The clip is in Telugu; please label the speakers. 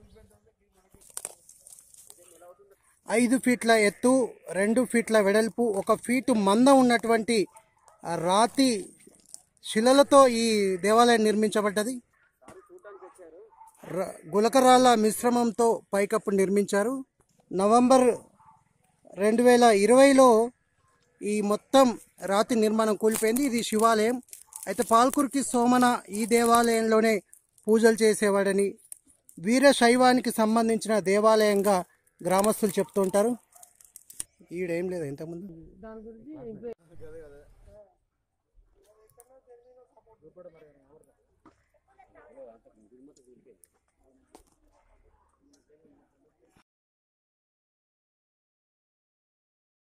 Speaker 1: ఐదు ఫీట్ల ఎత్తు రెండు ఫీట్ల వెడల్పు ఒక ఫీటు మందం ఉన్నటువంటి ఆ రాతి శిలలతో ఈ దేవాలయం నిర్మించబడ్డది ర- గులకరాళ్ళ మిశ్రమంతో పైకప్పు నిర్మించారు నవంబర్ రెండు వేల ఇరవైలో ఈ మొత్తం రాతి నిర్మాణం కూలిపోయింది ఇది శివాలయం అయితే పాల్కురికి సోమన ఈ దేవాలయంలోనే పూజలు చేసేవాడని వీర శైవానికి సంబంధించిన దేవాలయంగా గ్రామస్తులు చెప్తుంటారు ఈడేం లేదు ఇంతకుముందు
Speaker 2: దాని గురించి